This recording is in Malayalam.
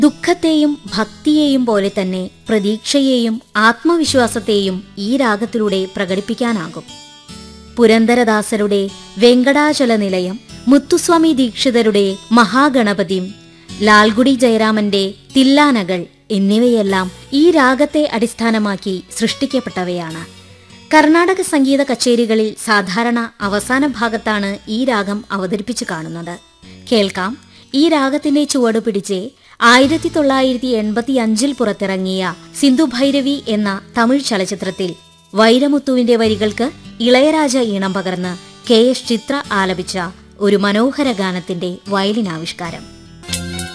ദുഃഖത്തെയും ഭക്തിയെയും പോലെ തന്നെ പ്രതീക്ഷയെയും ആത്മവിശ്വാസത്തെയും ഈ രാഗത്തിലൂടെ പ്രകടിപ്പിക്കാനാകും പുരന്ദരദാസരുടെ വെങ്കടാചല നിലയം മുത്തുസ്വാമി ദീക്ഷിതരുടെ മഹാഗണപതിം ലാൽഗുഡി ജയരാമന്റെ തില്ലാനകൾ എന്നിവയെല്ലാം ഈ രാഗത്തെ അടിസ്ഥാനമാക്കി സൃഷ്ടിക്കപ്പെട്ടവയാണ് കർണാടക സംഗീത കച്ചേരികളിൽ സാധാരണ അവസാന ഭാഗത്താണ് ഈ രാഗം അവതരിപ്പിച്ചു കാണുന്നത് കേൾക്കാം ഈ രാഗത്തിന്റെ ചുവട് പിടിച്ച് ആയിരത്തി തൊള്ളായിരത്തി എൺപത്തി അഞ്ചിൽ പുറത്തിറങ്ങിയ സിന്ധു ഭൈരവി എന്ന തമിഴ് ചലച്ചിത്രത്തിൽ വൈരമുത്തുവിന്റെ വരികൾക്ക് ഇളയരാജ ഈണം പകർന്ന് കെ എസ് ചിത്ര ആലപിച്ച ഒരു മനോഹര ഗാനത്തിന്റെ വയലിൻ ആവിഷ്കാരം